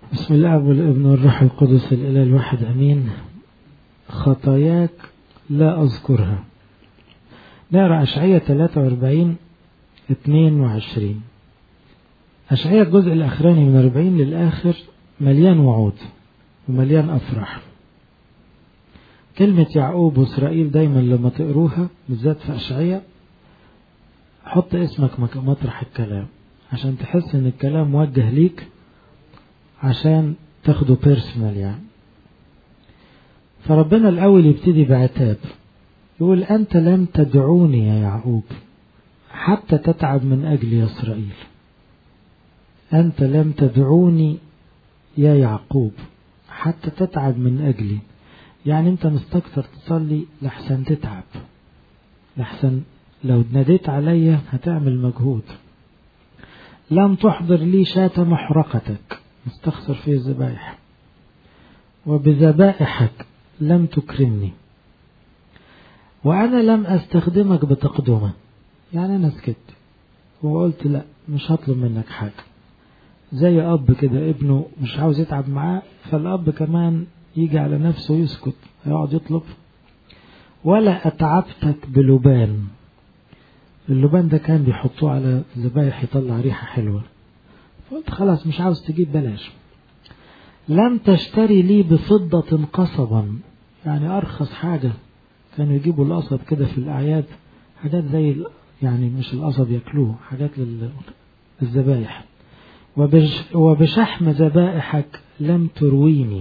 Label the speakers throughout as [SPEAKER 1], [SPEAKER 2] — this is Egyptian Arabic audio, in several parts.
[SPEAKER 1] بسم الله والابن والروح القدس الإله الواحد أمين خطاياك لا أذكرها نقرأ أشعية 43 22 أشعية الجزء الأخراني من 40 للآخر مليان وعود ومليان أفراح كلمة يعقوب وإسرائيل دايما لما تقروها بالذات في أشعية حط اسمك مطرح الكلام عشان تحس ان الكلام موجه ليك عشان تاخده بيرسونال يعني فربنا الأول يبتدي بعتاب يقول أنت لم تدعوني يا يعقوب حتى تتعب من أجل يا إسرائيل أنت لم تدعوني يا يعقوب حتى تتعب من أجلي يعني أنت مستكثر تصلي لحسن تتعب لحسن لو ناديت عليا هتعمل مجهود لم تحضر لي شاة محرقتك مستخسر في الذبائح وبذبائحك لم تكرمني وأنا لم أستخدمك بتقدمة يعني أنا سكت وقلت لا مش هطلب منك حاجة زي أب كده ابنه مش عاوز يتعب معاه فالأب كمان يجي على نفسه يسكت يقعد يطلب ولا أتعبتك بلبان اللبان ده كان بيحطوه على الذبايح يطلع ريحة حلوة فقلت خلاص مش عاوز تجيب بلاش لم تشتري لي بفضة قصبا يعني أرخص حاجة كانوا يجيبوا القصب كده في الأعياد حاجات زي يعني مش القصب ياكلوه حاجات للذبايح وبشحم ذبائحك لم ترويني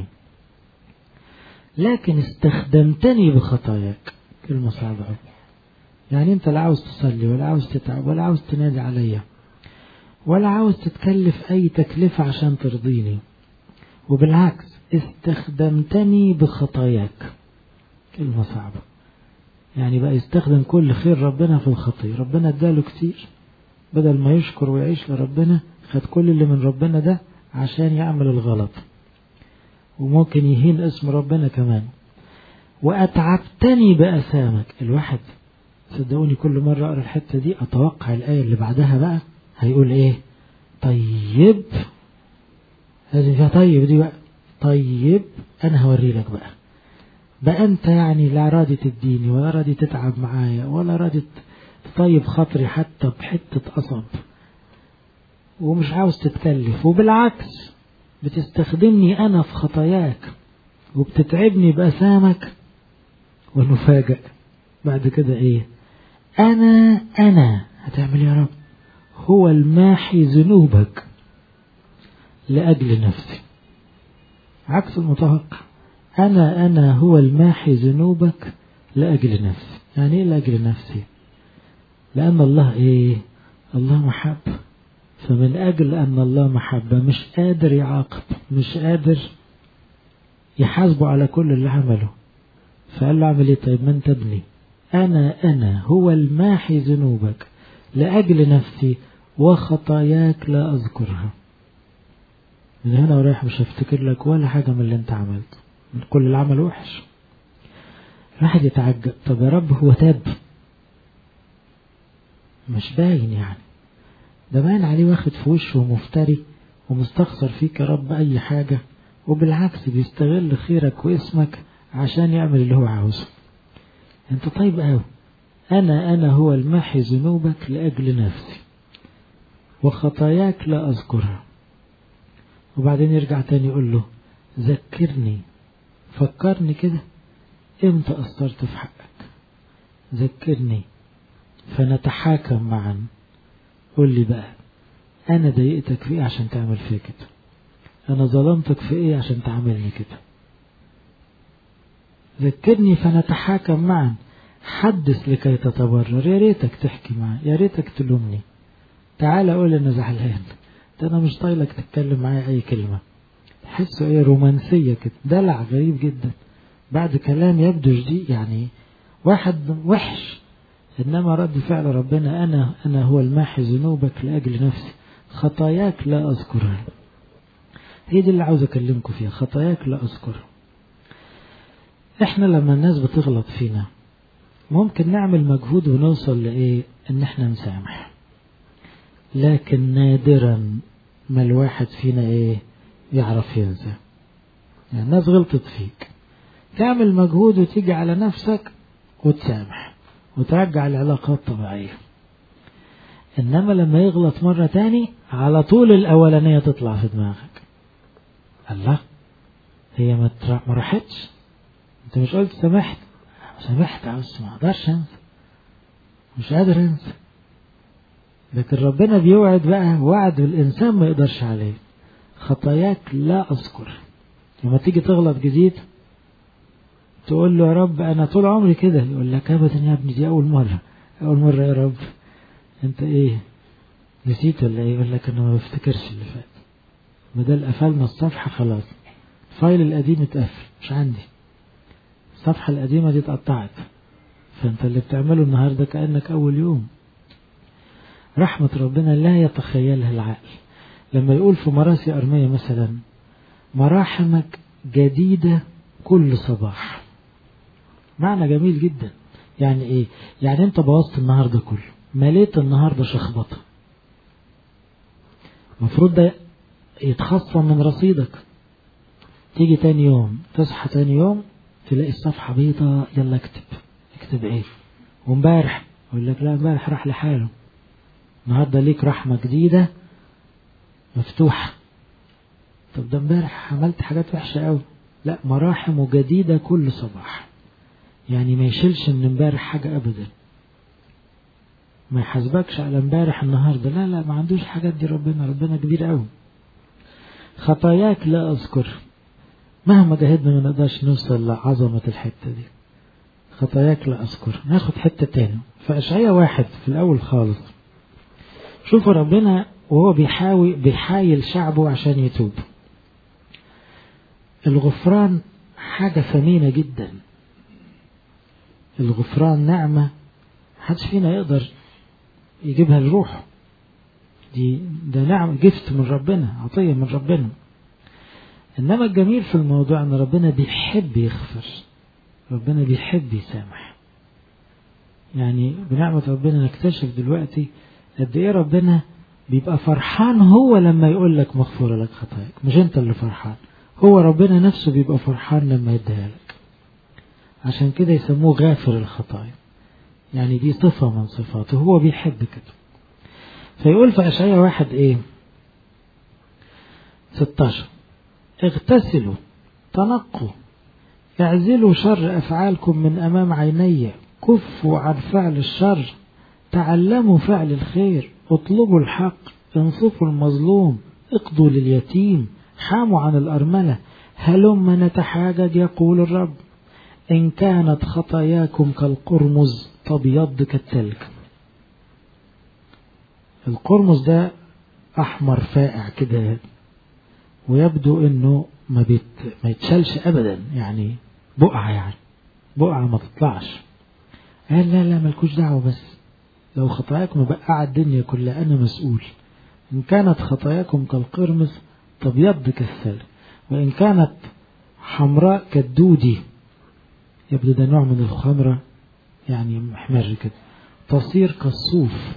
[SPEAKER 1] لكن استخدمتني بخطاياك كلمة صعبة يعني انت لا عاوز تصلي ولا عاوز تتعب ولا عاوز تنادي عليا ولا عاوز تتكلف اي تكلفة عشان ترضيني وبالعكس استخدمتني بخطاياك كلمة صعبة يعني بقى يستخدم كل خير ربنا في الخطية ربنا اداله كتير بدل ما يشكر ويعيش لربنا خد كل اللي من ربنا ده عشان يعمل الغلط وممكن يهين اسم ربنا كمان وأتعبتني بأسامك الواحد صدقوني كل مرة أقرأ الحتة دي أتوقع الآية اللي بعدها بقى هيقول إيه طيب لازم فيها طيب دي بقى طيب أنا هوري لك بقى بقى أنت يعني لا راضي تديني ولا راضي تتعب معايا ولا راضي تطيب خاطري حتى بحتة قصب ومش عاوز تتكلف وبالعكس بتستخدمني أنا في خطاياك وبتتعبني بأسامك ونفاجأ بعد كده إيه أنا أنا هتعمل يا رب هو الماحي ذنوبك لأجل نفسي عكس المتوقع أنا أنا هو الماحي ذنوبك لأجل نفسي يعني إيه لأجل نفسي لأن الله إيه الله محبة فمن أجل أن الله محبة مش قادر يعاقب مش قادر يحاسبه على كل اللي عمله فقال له اعمل ايه طيب ما انت ابني أنا أنا هو الماحي ذنوبك لأجل نفسي وخطاياك لا أذكرها من هنا ورايح مش هفتكر لك ولا حاجة من اللي انت عملته من كل العمل وحش الواحد يتعجب طب يا رب هو تاب مش باين يعني ده باين عليه واخد في وشه ومفتري ومستخسر فيك يا رب أي حاجة وبالعكس بيستغل خيرك واسمك عشان يعمل اللي هو عاوزه انت طيب قوي انا انا هو الماحي ذنوبك لاجل نفسي وخطاياك لا اذكرها وبعدين يرجع تاني يقول له ذكرني فكرني كده امتى قصرت في حقك ذكرني فنتحاكم معا قول لي بقى انا ضايقتك في ايه عشان تعمل فيا كده انا ظلمتك في ايه عشان تعاملني كده ذكرني فنتحاكم معا حدث لكي تتبرر يا ريتك تحكي معي يا ريتك تلومني تعال قول انا زعلان ده انا مش طايلك تتكلم معايا اي كلمة تحسه ايه رومانسية كده دلع غريب جدا بعد كلام يبدو جديد يعني واحد وحش انما رد فعل ربنا انا انا هو الماحي ذنوبك لاجل نفسي خطاياك لا اذكرها هي دي اللي عاوز اكلمكم فيها خطاياك لا اذكرها احنا لما الناس بتغلط فينا ممكن نعمل مجهود ونوصل لايه ان احنا نسامح لكن نادرا ما الواحد فينا ايه يعرف ينسى يعني الناس غلطت فيك تعمل مجهود وتيجي على نفسك وتسامح وترجع العلاقات طبيعية إنما لما يغلط مرة تاني على طول الأولانية تطلع في دماغك الله هي ما ما راحتش انت مش قلت سامحت سامحت بس ما اقدرش انسى مش قادر انسى لكن ربنا بيوعد بقى وعد الانسان ما يقدرش عليه خطاياك لا اذكر لما تيجي تغلط جديد تقول له يا رب انا طول عمري كده يقول لك ابدا يا ابني دي اول مره اول مره يا رب انت ايه نسيت ولا ايه يقول لك انا ما بفتكرش اللي فات بدل قفلنا الصفحه خلاص الفايل القديم اتقفل مش عندي الصفحه القديمه دي اتقطعت فانت اللي بتعمله النهارده كانك اول يوم رحمه ربنا لا يتخيلها العقل لما يقول في مراسي ارميه مثلا مراحمك جديده كل صباح معنى جميل جدا يعني ايه يعني انت بوظت النهارده كله مليت النهارده شخبطه المفروض ده يتخصم من رصيدك تيجي تاني يوم تصحى تاني يوم تلاقي الصفحة بيضاء يلا اكتب اكتب ايه وامبارح يقول لك لا امبارح راح لحاله النهارده ليك رحمة جديدة مفتوحة طب ده امبارح عملت حاجات وحشة قوي لا مراحم جديدة كل صباح يعني ما يشيلش من امبارح حاجة ابدا ما يحاسبكش على امبارح النهارده لا لا ما عندوش حاجات دي ربنا ربنا كبير قوي خطاياك لا اذكر مهما جهدنا ما نقدرش نوصل لعظمة الحتة دي خطاياك لا أذكر ناخد حتة تاني فأشعية واحد في الأول خالص شوفوا ربنا وهو بيحاول بيحايل شعبه عشان يتوب الغفران حاجة ثمينة جدا الغفران نعمة محدش فينا يقدر يجيبها لروحه دي ده نعم جفت من ربنا عطية من ربنا إنما الجميل في الموضوع إن ربنا بيحب يغفر ربنا بيحب يسامح يعني بنعمة ربنا نكتشف دلوقتي قد إيه ربنا بيبقى فرحان هو لما يقول لك مغفورة لك خطاياك مش أنت اللي فرحان هو ربنا نفسه بيبقى فرحان لما يديها لك عشان كده يسموه غافر الخطايا يعني دي صفة من صفاته هو بيحب كده فيقول في أشعية واحد إيه 16 اغتسلوا تنقوا اعزلوا شر أفعالكم من أمام عيني كفوا عن فعل الشر تعلموا فعل الخير اطلبوا الحق انصفوا المظلوم اقضوا لليتيم حاموا عن الأرملة هلم نتحاجج يقول الرب إن كانت خطاياكم كالقرمز تبيض كالتلج القرمز ده أحمر فائع كده ويبدو إنه ما, بيت ما يتشالش أبدا يعني بقعة يعني بقعة ما تطلعش قال لا لا ملكوش دعوة بس لو خطاياكم بقع الدنيا كلها أنا مسؤول إن كانت خطاياكم كالقرمز تبيض كالثلج وإن كانت حمراء كالدودي يبدو ده نوع من الخمرة يعني محمر كده تصير كالصوف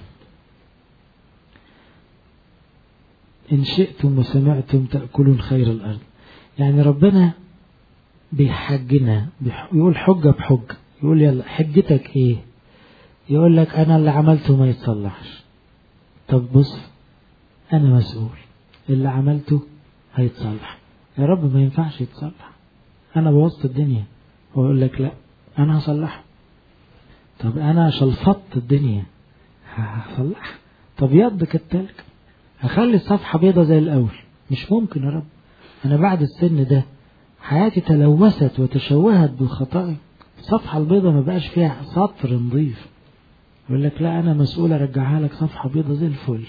[SPEAKER 1] إن شئتم وسمعتم تأكلون خير الأرض يعني ربنا بيحجنا يقول حجة بحجة يقول يلا حجتك إيه يقول لك أنا اللي عملته ما يتصلحش طب بص أنا مسؤول اللي عملته هيتصلح يا رب ما ينفعش يتصلح أنا بوظت الدنيا ويقول لك لا أنا هصلحه طب أنا شلفطت الدنيا هصلحها طب يض كالتلج هخلي الصفحة بيضة زي الأول مش ممكن يا رب أنا بعد السن ده حياتي تلوثت وتشوهت بالخطايا الصفحة البيضة ما بقاش فيها سطر نظيف يقول لك لا أنا مسؤول أرجعها لك صفحة بيضة زي الفل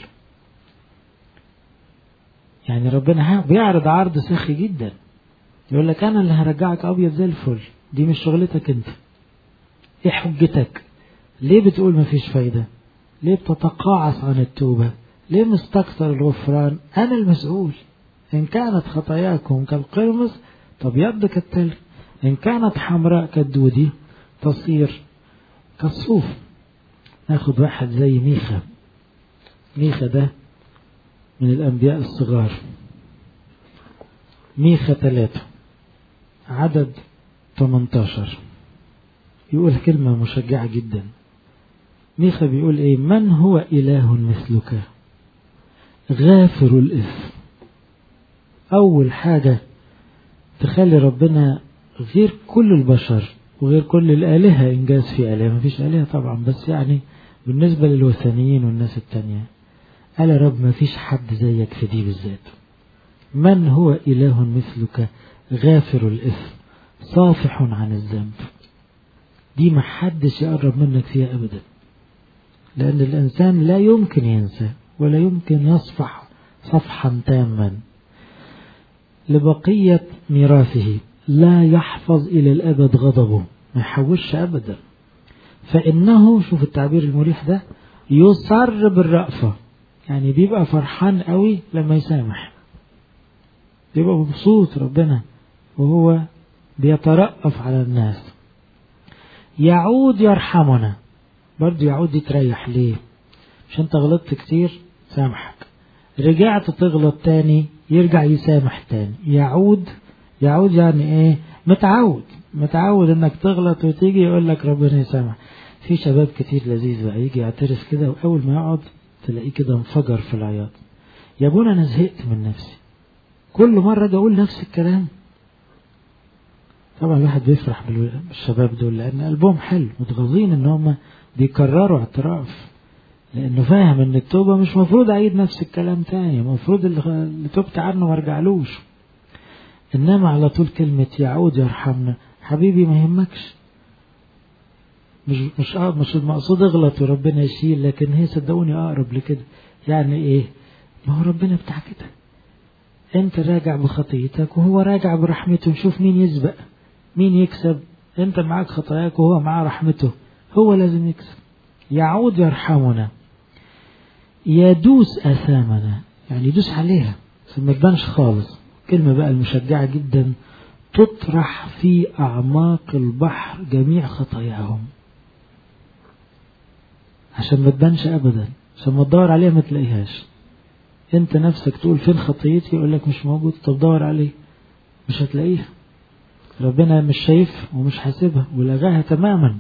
[SPEAKER 1] يعني ربنا بيعرض عرض سخي جدا يقول لك أنا اللي هرجعك أبيض زي الفل دي مش شغلتك أنت إيه حجتك ليه بتقول مفيش فايدة ليه بتتقاعس عن التوبة ليه مستكثر الغفران أنا المسؤول إن كانت خطاياكم كالقرمز تبيض كالتلج إن كانت حمراء كالدودي تصير كالصوف ناخد واحد زي ميخا ميخا ده من الأنبياء الصغار ميخا ثلاثة عدد 18 يقول كلمة مشجعة جدا ميخا بيقول ايه من هو إله مثلك غافر الإثم أول حاجة تخلي ربنا غير كل البشر وغير كل الآلهة إنجاز في آلهة مفيش آلهة طبعا بس يعني بالنسبة للوثنيين والناس التانية قال يا رب مفيش حد زيك في دي بالذات من هو إله مثلك غافر الإثم صافح عن الذنب دي ما حدش يقرب منك فيها أبدا لأن الإنسان لا يمكن ينسى ولا يمكن يصفح صفحا تاما لبقية ميراثه لا يحفظ إلى الأبد غضبه ما يحوش أبدا فإنه شوف التعبير المريح ده يصر بالرأفة يعني بيبقى فرحان قوي لما يسامح بيبقى مبسوط ربنا وهو بيترأف على الناس يعود يرحمنا برضه يعود يتريح ليه مش انت غلطت كتير سامحك رجعت تغلط تاني يرجع يسامح تاني يعود يعود يعني ايه متعود متعود انك تغلط وتيجي يقول لك ربنا يسامح في شباب كتير لذيذ بقى يجي يعترف كده واول ما يقعد تلاقيه كده انفجر في العياط يا ابونا انا زهقت من نفسي كل مرة اجي اقول نفس الكلام طبعا الواحد بيفرح بالشباب دول لان قلبهم حلو متغاظين ان هم بيكرروا اعتراف لانه فاهم ان التوبة مش مفروض اعيد نفس الكلام تاني المفروض اللي تبت عنه ما ارجعلوش انما على طول كلمة يعود يرحمنا حبيبي ما يهمكش مش مش مش المقصود اغلط وربنا يشيل لكن هي صدقوني اقرب لكده يعني ايه ما هو ربنا بتاع كده انت راجع بخطيتك وهو راجع برحمته نشوف مين يسبق مين يكسب انت معاك خطاياك وهو معاه رحمته هو لازم يكسب يعود يرحمنا يدوس اثامنا يعني يدوس عليها ما تبانش خالص كلمة بقى المشجعة جدا تطرح في أعماق البحر جميع خطاياهم عشان ما تبانش أبدا عشان ما تدور عليها ما تلاقيهاش انت نفسك تقول فين خطيتي يقول لك مش موجود طب دور عليه مش هتلاقيها ربنا مش شايف ومش حاسبها ولغاها تماما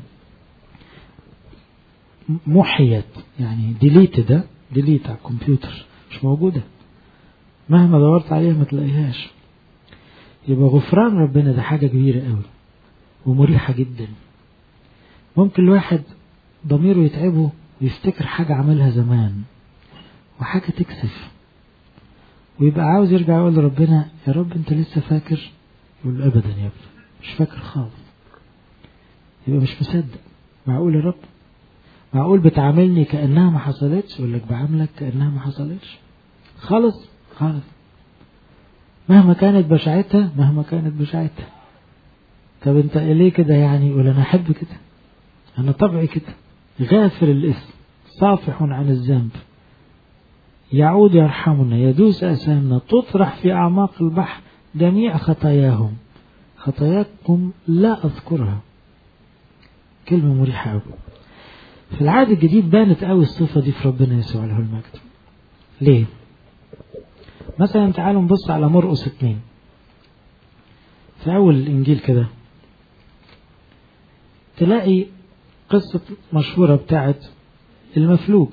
[SPEAKER 1] محيت يعني ديليت ده ديليت على الكمبيوتر مش موجودة مهما دورت عليها ما تلاقيهاش يبقى غفران ربنا ده حاجة كبيرة قوي ومريحة جدا ممكن الواحد ضميره يتعبه ويفتكر حاجة عملها زمان وحاجة تكسف ويبقى عاوز يرجع يقول لربنا يا رب انت لسه فاكر يقول له ابدا يا ابني مش فاكر خالص يبقى مش مصدق معقول يا رب معقول بتعاملني كأنها ما حصلتش يقول لك بعاملك كأنها ما حصلتش خالص خالص مهما كانت بشاعتها مهما كانت بشاعتها طب انت ليه كده يعني يقول انا احب كده انا طبعي كده غافر الاسم صافح عن الذنب يعود يرحمنا يدوس أسامنا تطرح في أعماق البحر جميع خطاياهم خطاياكم لا أذكرها كلمة مريحة أوي في العهد الجديد بانت قوي الصفة دي في ربنا يسوع له المجد ليه مثلا تعالوا نبص على مرقس اتنين في أول الإنجيل كده تلاقي قصة مشهورة بتاعت المفلوج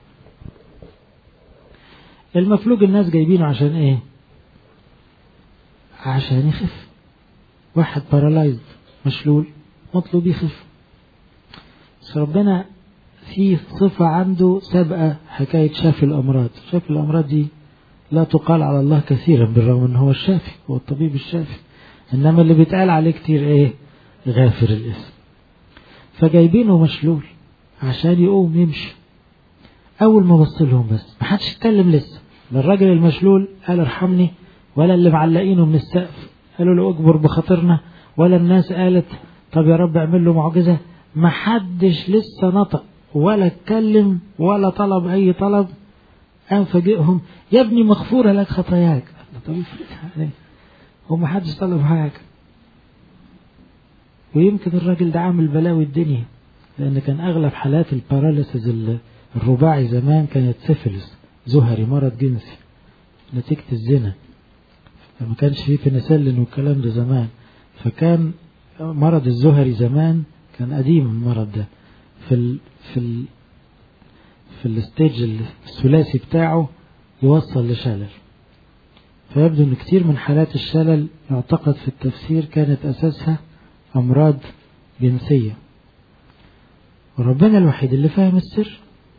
[SPEAKER 1] المفلوج الناس جايبينه عشان ايه عشان يخف واحد بارالايز مشلول مطلوب يخف بس ربنا في صفة عنده سابقة حكاية شافي الأمراض شافي الأمراض دي لا تقال على الله كثيرا بالرغم ان هو الشافي هو الطبيب الشافي انما اللي بيتقال عليه كتير ايه غافر الاسم فجايبينه مشلول عشان يقوم يمشي اول ما بص لهم بس ما حدش اتكلم لسه لا الراجل المشلول قال ارحمني ولا اللي معلقينه من السقف قالوا له اجبر بخاطرنا ولا الناس قالت طب يا رب اعمل له معجزه ما حدش لسه نطق ولا اتكلم ولا طلب اي طلب قام فاجئهم يا ابني مغفوره لك خطاياك طب يفرقها عليه هو ما حدش طلب حاجه ويمكن الراجل ده عامل بلاوي الدنيا لان كان اغلب حالات الباراليسيس الرباعي زمان كانت سيفلس زهري مرض جنسي نتيجة الزنا ما كانش فيه بنسلين والكلام ده زمان فكان مرض الزهري زمان كان قديم المرض ده في ال في ال في الستيج الثلاثي بتاعه يوصل لشلل فيبدو ان كتير من حالات الشلل يعتقد في التفسير كانت اساسها امراض جنسيه وربنا الوحيد اللي فاهم السر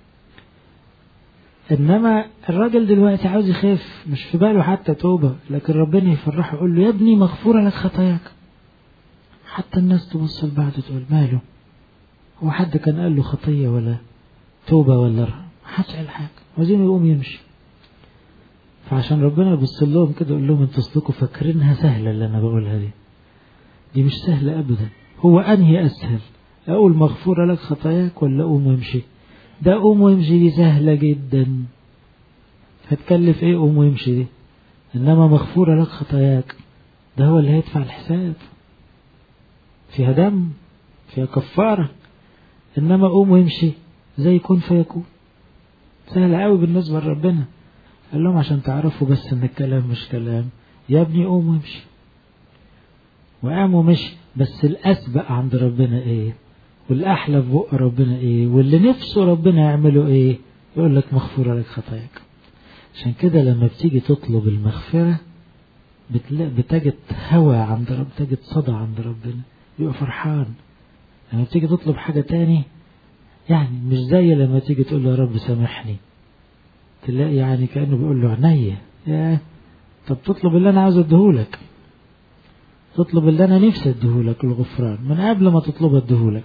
[SPEAKER 1] انما الراجل دلوقتي عاوز يخاف مش في باله حتى توبه لكن ربنا يفرحه يقول له يا ابني مغفوره لك خطاياك حتى الناس تبص لبعض تقول ماله هو حد كان قال له خطيه ولا توبه ولا رحمه محدش قال حاجه عاوزين يقوم يمشي فعشان ربنا يبص لهم كده يقول لهم انتوا اصلكم فاكرينها سهله اللي انا بقولها دي دي مش سهله ابدا هو انهي اسهل اقول مغفوره لك خطاياك ولا قوم وامشي ده قوم وامشي دي سهله جدا هتكلف ايه قوم وامشي دي انما مغفوره لك خطاياك ده هو اللي هيدفع الحساب فيها دم فيها كفاره انما قوم وامشي زي كن فيكون سهله قوي بالنسبه لربنا قال لهم عشان تعرفوا بس ان الكلام مش كلام يا ابني قوم وامشي وقام ومشي بس الاسبق عند ربنا ايه والاحلى في بق ربنا ايه واللي نفسه ربنا يعمله ايه يقول لك مغفوره لك خطاياك عشان كده لما بتيجي تطلب المغفره بتجد هوى عند رب تجد صدى عند ربنا يبقى فرحان لما بتيجي تطلب حاجه تاني يعني مش زي لما تيجي تقول له يا رب سامحني تلاقي يعني كأنه بيقول له عينيا يا طب تطلب اللي أنا عاوز أديهولك تطلب اللي أنا نفسي أديهولك الغفران من قبل ما تطلب أديهولك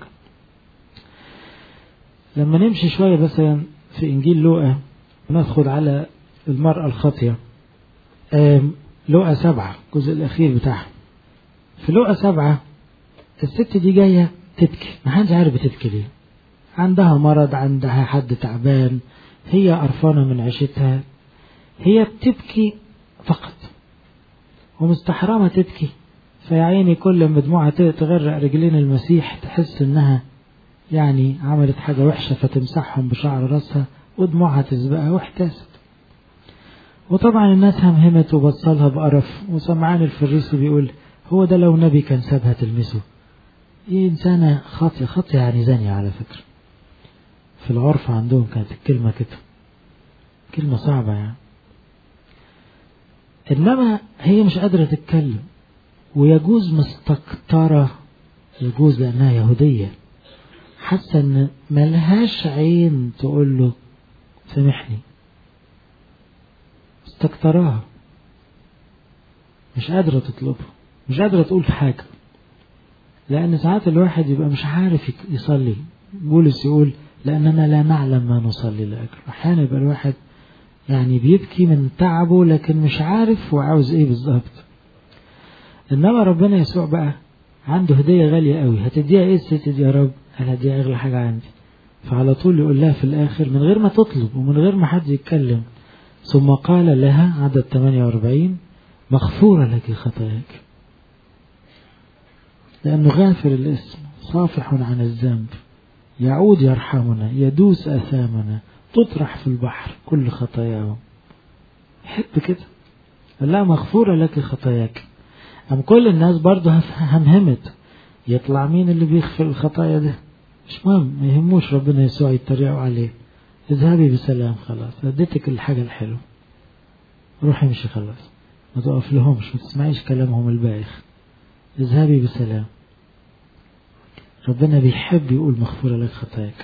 [SPEAKER 1] لما نمشي شوية مثلا في إنجيل لوقا ندخل على المرأة الخاطية لوقا سبعة الجزء الأخير بتاعها في لوقا سبعة الست دي جاية تبكي ما حدش عارف بتبكي ليه عندها مرض عندها حد تعبان هي قرفانة من عيشتها هي بتبكي فقط ومستحرمة تبكي فيا عيني كل ما دموعها تغرق رجلين المسيح تحس انها يعني عملت حاجة وحشة فتمسحهم بشعر راسها ودموعها تسبقها واحتاست وطبعا الناس همهمت وبصلها بقرف وسمعان الفريسي بيقول هو ده لو نبي كان سابها تلمسه ايه انسانة خاطية خاطية يعني زانية على فكرة في العرف عندهم كانت الكلمة كده كلمة صعبة يعني إنما هي مش قادرة تتكلم ويجوز مستكترة يجوز لأنها يهودية حاسة إن ملهاش عين تقول له سامحني استكتراها مش قادرة تطلبه مش قادرة تقول في حاجة لأن ساعات الواحد يبقى مش عارف يصلي بولس يقول لأننا لا نعلم ما نصلي لأجله أحيانا يبقى الواحد يعني بيبكي من تعبه لكن مش عارف هو عاوز إيه بالظبط إنما ربنا يسوع بقى عنده هدية غالية قوي هتديها إيه الست دي يا رب؟ قال هديها أغلى حاجة عندي فعلى طول يقول لها في الآخر من غير ما تطلب ومن غير ما حد يتكلم ثم قال لها عدد 48 مغفورة لك خطاياك لأنه غافر الاسم صافح عن الذنب يعود يرحمنا يدوس أثامنا تطرح في البحر كل خطاياهم يحب كده لا مغفورة لك خطاياك أم كل الناس برضه همهمت يطلع مين اللي بيغفر الخطايا ده مش مهم ما يهموش ربنا يسوع يتريقوا عليه اذهبي بسلام خلاص اديتك الحاجة الحلوة روحي امشي خلاص ما تقف لهمش ما تسمعيش كلامهم البايخ اذهبي بسلام ربنا بيحب يقول مغفورة لك خطاياك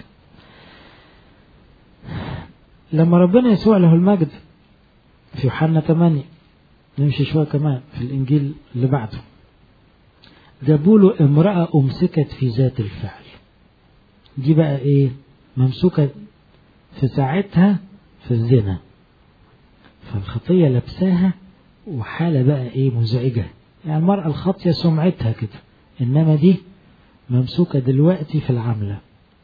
[SPEAKER 1] لما ربنا يسوع له المجد في يوحنا 8 نمشي شوية كمان في الإنجيل اللي بعده جابوا له امرأة أمسكت في ذات الفعل دي بقى إيه ممسوكة في ساعتها في الزنا فالخطية لبساها وحالة بقى إيه مزعجة يعني المرأة الخاطية سمعتها كده إنما دي ممسوكة دلوقتي في العملة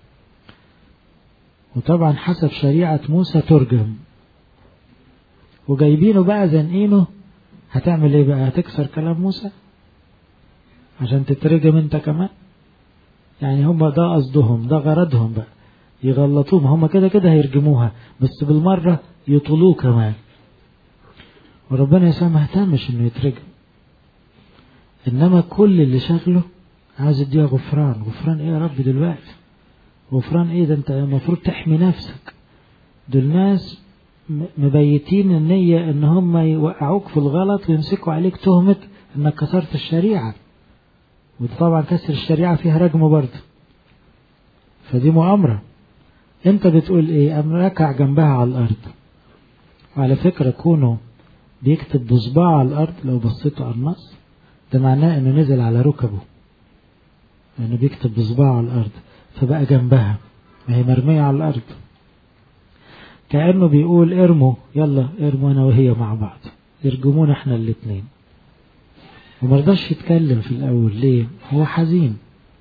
[SPEAKER 1] وطبعا حسب شريعة موسى ترجم وجايبينه بقى زنقينه هتعمل ايه بقى هتكسر كلام موسى عشان تترجم انت كمان يعني هم ده قصدهم ده غرضهم بقى يغلطوهم هم كده كده هيرجموها بس بالمرة يطلوه كمان وربنا يسوع ما اهتمش انه يترجم انما كل اللي شغله عايز يديها غفران غفران ايه يا رب دلوقتي غفران ايه ده انت المفروض تحمي نفسك دول ناس مبيتين النية ان هم يوقعوك في الغلط ويمسكوا عليك تهمة انك كسرت الشريعة وطبعا كسر الشريعة فيها رجم برضه فدي مؤامرة انت بتقول ايه ام ركع جنبها على الارض وعلى فكرة كونه بيكتب بصباعه على الارض لو بصيتوا على النص ده معناه انه نزل على ركبه لانه بيكتب بصباعه على الارض فبقى جنبها ما هي مرمية على الارض كأنه بيقول ارموا يلا ارموا انا وهي مع بعض يرجمونا احنا الاتنين ومرضاش يتكلم في الاول ليه هو حزين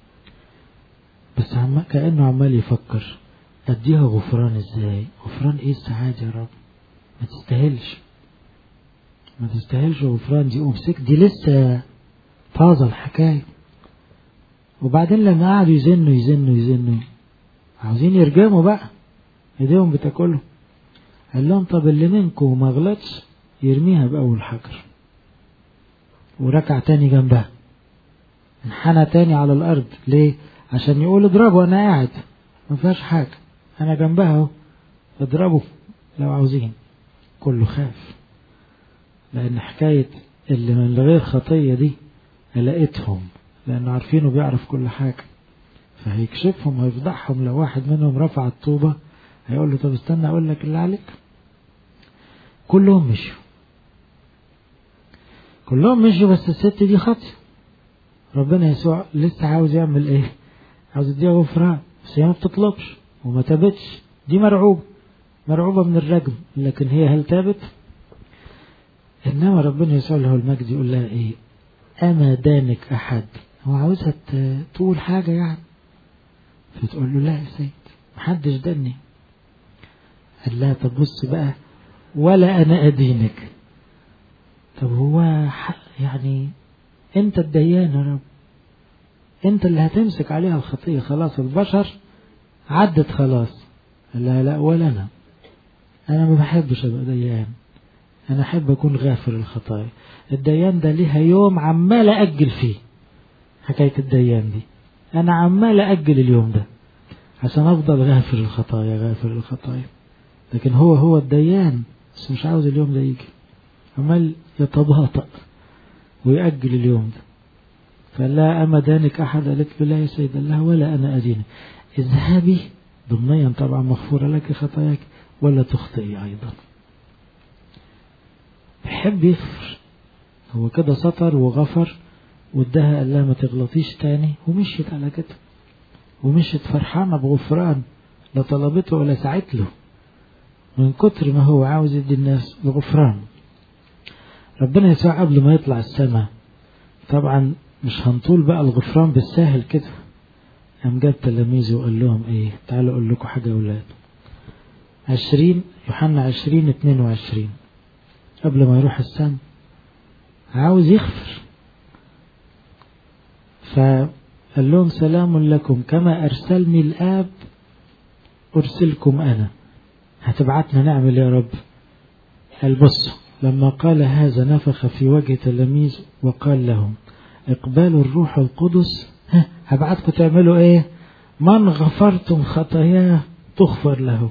[SPEAKER 1] بس عم كأنه عمال يفكر اديها غفران ازاي غفران ايه السعادة يا رب ما تستاهلش ما تستاهلش غفران دي امسك دي لسه طازة الحكاية وبعدين لما قعدوا يزنوا يزنوا يزنوا عاوزين يرجموا بقى ايديهم بتاكلهم قال لهم طب اللي منكم ما غلطش يرميها بأول حجر وركع تاني جنبها انحنى تاني على الأرض ليه؟ عشان يقول اضربوا أنا قاعد ما فيهاش حاجة أنا جنبها أهو اضربوا لو عاوزين كله خاف لأن حكاية اللي من غير خطية دي لقيتهم لأنه عارفينه بيعرف كل حاجة فهيكشفهم ويفضحهم لو واحد منهم رفع الطوبة هيقول له طب استنى أقول لك اللي عليك كلهم مشوا كلهم مشوا بس الست دي خاطئة ربنا يسوع لسه عاوز يعمل ايه عاوز يديها غفران بس هي ما بتطلبش وما تابتش دي مرعوبة مرعوبة من الرجم لكن هي هل تابت إنما ربنا يسوع له المجد يقول لها إيه أما دانك أحد هو عاوزها تقول حاجة يعني فتقول له لا يا سيد محدش دني قال لها طب بص بقى ولا أنا أدينك طب هو يعني أنت الديان يا رب أنت اللي هتمسك عليها الخطية خلاص البشر عدت خلاص قال لها لا ولا أنا أنا ما بحبش أبقى ديان أنا أحب أكون غافر الخطايا الديان ده ليها يوم عمال أجل فيه حكاية الديان دي أنا عمال أجل اليوم ده عشان أفضل غافر الخطايا غافر الخطايا لكن هو هو الديان بس مش عاوز اليوم ده يجي عمال يتباطأ ويأجل اليوم ده فقال لها أما دانك أحد قالت له لا يا سيد الله ولا أنا أدينك اذهبي ضمنيا طبعا مغفورة لك خطاياك ولا تخطئي أيضا بيحب يغفر هو كده سطر وغفر واداها قال لها ما تغلطيش تاني ومشيت على كده ومشيت فرحانة بغفران لا طلبته ولا سعت له من كتر ما هو عاوز يدي الناس الغفران ربنا يسوع قبل ما يطلع السماء طبعا مش هنطول بقى الغفران بالساهل كده قام جاب تلاميذه وقال لهم ايه تعالوا اقول لكم حاجة يا اولاد عشرين يوحنا عشرين اتنين وعشرين قبل ما يروح السماء عاوز يغفر فقال لهم سلام لكم كما أرسلني الآب أرسلكم أنا هتبعتنا نعمل يا رب قال بصوا لما قال هذا نفخ في وجه تلاميذ وقال لهم اقبالوا الروح القدس هبعتكم تعملوا ايه من غفرتم خطاياه تغفر له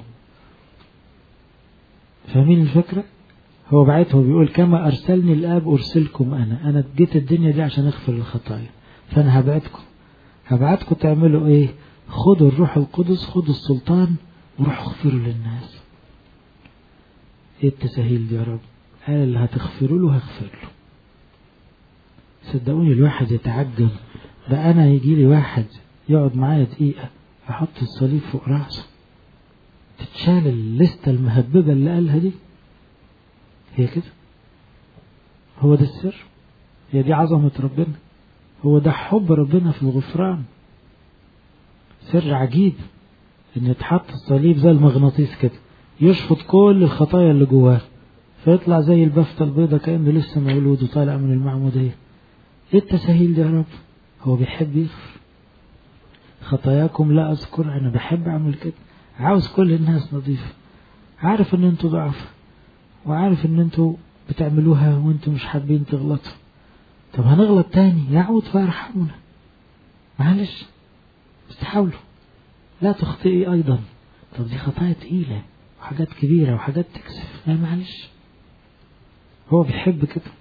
[SPEAKER 1] فاهمين الفكرة هو بعته بيقول كما أرسلني الآب أرسلكم أنا أنا جيت الدنيا دي عشان أغفر الخطايا فأنا هبعتكم هبعتكم تعملوا إيه خدوا الروح القدس خدوا السلطان وروحوا اغفروا للناس إيه التساهيل دي يا رب قال اللي هتغفروا له هغفر له صدقوني الواحد يتعجب بقى أنا يجي لي واحد يقعد معايا دقيقة أحط الصليب فوق رأسه تتشال الليستة المهببة اللي قالها دي هي كده هو ده السر هي دي عظمة ربنا هو ده حب ربنا في الغفران سر عجيب ان يتحط الصليب زي المغناطيس كده يشفط كل الخطايا اللي جواه فيطلع زي البفتة البيضة كأنه لسه مولود وطالع من المعمودية ايه التساهيل دي يا رب هو بيحب يغفر خطاياكم لا اذكر انا بحب اعمل كده عاوز كل الناس نظيفة عارف ان انتوا ضعف وعارف ان انتوا بتعملوها وانتم مش حابين تغلطوا طب هنغلط تاني يعود فيرحمنا معلش بس تحاولوا لا تخطئي أيضا طب دي خطايا تقيلة وحاجات كبيرة وحاجات تكسف لا معلش هو بيحب كده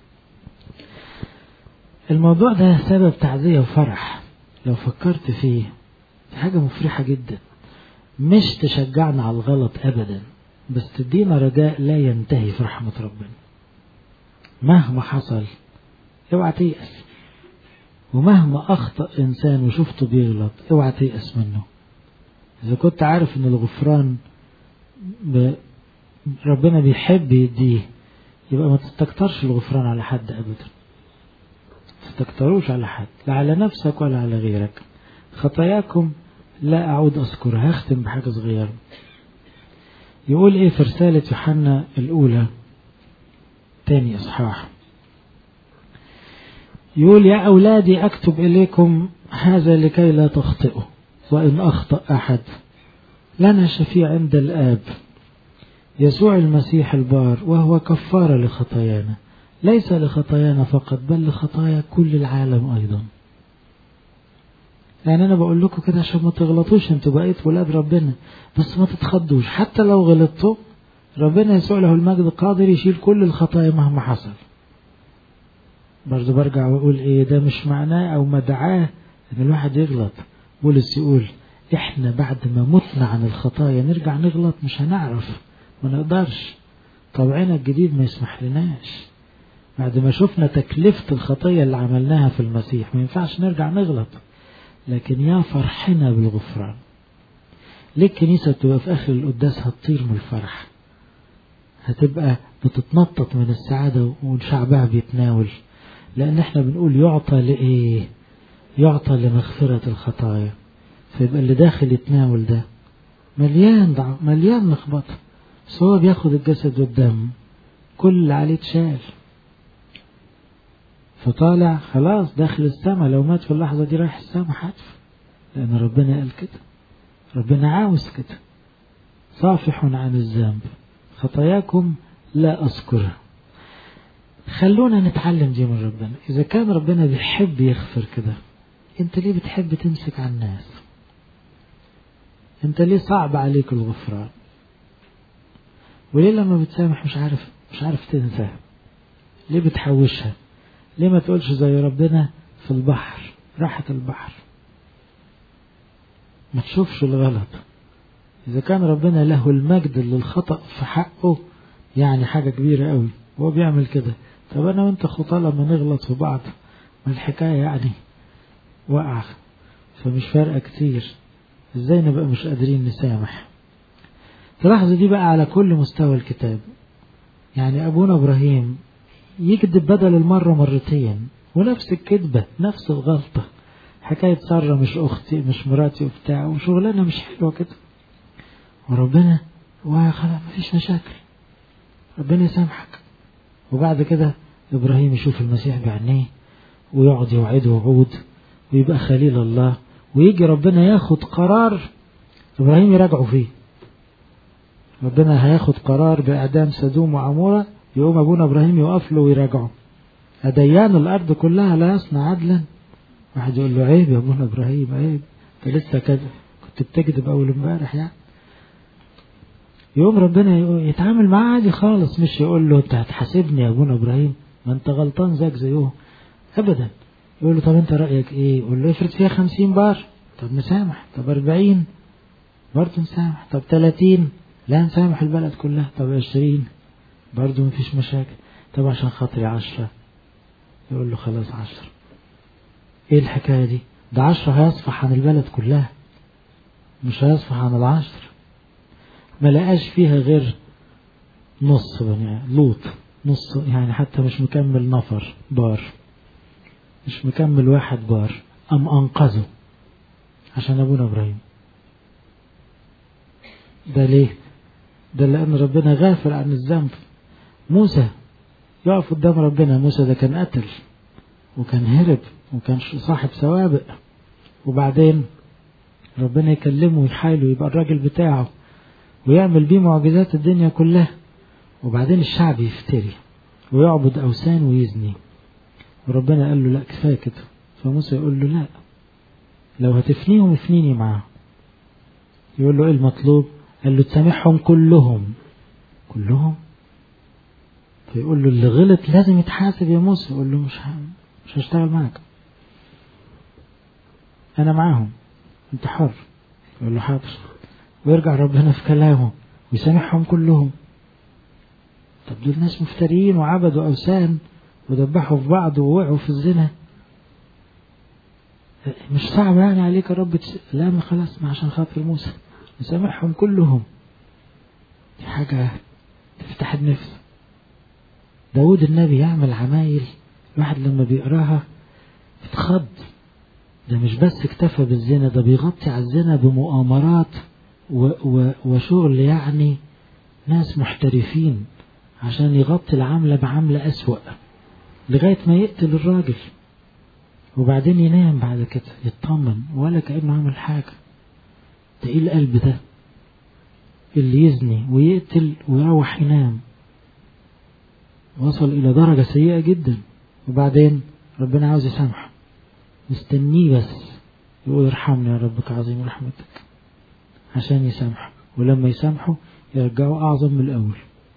[SPEAKER 1] الموضوع ده سبب تعزية وفرح لو فكرت فيه دي حاجة مفرحة جدا مش تشجعنا على الغلط أبدا بس تدينا رجاء لا ينتهي في رحمة ربنا مهما حصل اوعى تيأس ومهما أخطأ إنسان وشفته بيغلط اوعى تيأس منه إذا كنت عارف إن الغفران ب... ربنا بيحب يديه يبقى ما تستكترش الغفران على حد أبدا تستكتروش على حد لا على نفسك ولا على غيرك خطاياكم لا أعود أذكرها هختم بحاجة صغيرة يقول إيه في رسالة يوحنا الأولى تاني إصحاح يقول يا أولادي أكتب إليكم هذا لكي لا تخطئوا وإن أخطأ أحد لنا شفيع عند الآب يسوع المسيح البار وهو كفارة لخطايانا ليس لخطايانا فقط بل لخطايا كل العالم أيضا يعني أنا بقول لكم كده عشان ما تغلطوش أنتوا بقيت ولاد ربنا بس ما تتخضوش حتى لو غلطتوا ربنا يسوع له المجد قادر يشيل كل الخطايا مهما حصل برضه برجع واقول ايه ده مش معناه او مدعاه ان الواحد يغلط بولس يقول احنا بعد ما متنا عن الخطايا نرجع نغلط مش هنعرف ما نقدرش طبعنا الجديد ما يسمح لناش بعد ما شفنا تكلفة الخطية اللي عملناها في المسيح ما ينفعش نرجع نغلط لكن يا فرحنا بالغفران ليه الكنيسة بتبقى في آخر القداس هتطير من الفرح هتبقى بتتنطط من السعادة وشعبها بيتناول لأن احنا بنقول يعطى لإيه يعطى لمغفرة الخطايا فيبقى اللي داخل يتناول ده مليان ضع مليان لخبطة بس هو بياخد الجسد والدم كل اللي عليه اتشال فطالع خلاص داخل السماء لو مات في اللحظة دي رايح السماء حتف لأن ربنا قال كده ربنا عاوز كده صافح عن الذنب خطاياكم لا أذكرها خلونا نتعلم دي من ربنا إذا كان ربنا بيحب يغفر كده أنت ليه بتحب تمسك على الناس أنت ليه صعب عليك الغفران وليه لما بتسامح مش عارف مش عارف تنسى ليه بتحوشها ليه ما تقولش زي ربنا في البحر راحة البحر ما تشوفش الغلط إذا كان ربنا له المجد اللي الخطأ في حقه يعني حاجة كبيرة قوي هو بيعمل كده طب أنا وأنت خطأ لما نغلط في بعض ما الحكاية يعني وقع فمش فارقة كتير إزاي نبقى مش قادرين نسامح تلاحظوا دي بقى على كل مستوى الكتاب يعني أبونا إبراهيم يكذب بدل المرة مرتين ونفس الكذبة نفس الغلطة حكاية سارة مش أختي مش مراتي وبتاع وشغلانة مش حلوة كده وربنا وخلاص مفيش مشاكل ربنا يسامحك وبعد كده إبراهيم يشوف المسيح بعينيه ويقعد يوعده وعود ويبقى خليل الله ويجي ربنا ياخد قرار إبراهيم يراجعه فيه ربنا هياخد قرار بإعدام سدوم وعمورة يقوم أبونا إبراهيم يقف له ويراجعه أديان الأرض كلها لا يصنع عدلا واحد يقول له عيب يا أبونا إبراهيم عيب أنت لسه كده كنت بتكذب أول امبارح يعني يقوم ربنا يتعامل معاه عادي خالص مش يقول له أنت هتحاسبني يا أبونا إبراهيم ما أنت غلطان زيك زيهم أبدا يقول له طب أنت رأيك إيه؟ يقول له افرض فيها خمسين بار طب نسامح طب أربعين برضه نسامح طب تلاتين لا نسامح البلد كلها طب عشرين برضه مفيش مشاكل طب عشان خاطري عشرة يقول له خلاص عشرة ايه الحكاية دي ده عشرة هيصفح عن البلد كلها مش هيصفح عن العشر ما لقاش فيها غير نص بني لوط نص يعني حتى مش مكمل نفر بار مش مكمل واحد بار أم أنقذه عشان أبونا إبراهيم ده ليه ده لأن ربنا غافل عن الذنب موسى يقف قدام ربنا موسى ده كان قتل وكان هرب وكان صاحب سوابق وبعدين ربنا يكلمه ويحايله يبقى الراجل بتاعه ويعمل بيه معجزات الدنيا كلها وبعدين الشعب يفتري ويعبد أوثان ويزني وربنا قال له لا كفاية كده فموسى يقول له لا لو هتفنيهم افنيني معاهم يقول له ايه المطلوب قال له تسامحهم كلهم كلهم فيقول له اللي غلط لازم يتحاسب يا موسى يقول له مش ه... مش هشتغل معاك انا معاهم انت حر يقول له حاضر ويرجع ربنا في كلامه ويسامحهم كلهم طب دول ناس مفتريين وعبدوا اوثان وذبحوا في بعض ووقعوا في الزنا مش صعب يعني عليك يا رب تس... لا ما خلاص ما عشان خاطر موسى نسامحهم كلهم دي حاجة تفتح النفس داود النبي يعمل عمايل الواحد لما بيقراها يتخض ده مش بس اكتفى بالزنا ده بيغطي على الزنا بمؤامرات و و وشغل يعني ناس محترفين عشان يغطي العملة بعملة أسوأ لغاية ما يقتل الراجل وبعدين ينام بعد كده يطمن ولا كأنه عمل حاجة ده ايه القلب ده اللي يزني ويقتل ويروح ينام وصل إلى درجة سيئة جدا وبعدين ربنا عاوز يسامحه مستنيه بس يقول ارحمني يا ربك عظيم رحمتك عشان يسامحه ولما يسامحه يرجعه أعظم من الأول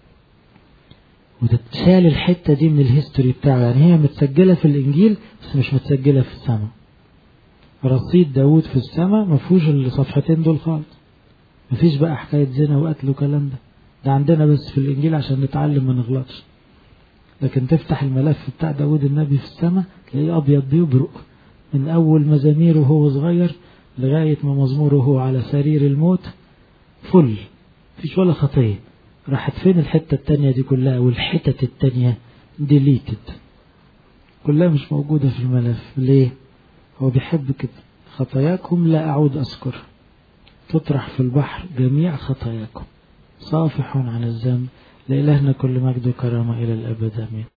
[SPEAKER 1] وتتشال الحتة دي من الهيستوري بتاعه يعني هي متسجلة في الإنجيل بس مش متسجلة في السماء رصيد داود في السماء ما فيهوش الصفحتين دول خالص مفيش بقى حكاية زنا وقتل وكلام ده ده عندنا بس في الإنجيل عشان نتعلم ما نغلطش لكن تفتح الملف بتاع داود النبي في السماء تلاقيه أبيض بيبرق من أول مزاميره وهو صغير لغاية ما مزموره هو على سرير الموت فل مفيش ولا خطية راحت فين الحتة التانية دي كلها والحتت التانية ديليتد كلها مش موجودة في الملف ليه هو بيحب كده خطاياكم لا أعود أذكر تطرح في البحر جميع خطاياكم صافح عن الذنب لإلهنا كل مجد وكرامة إلى الأبد آمين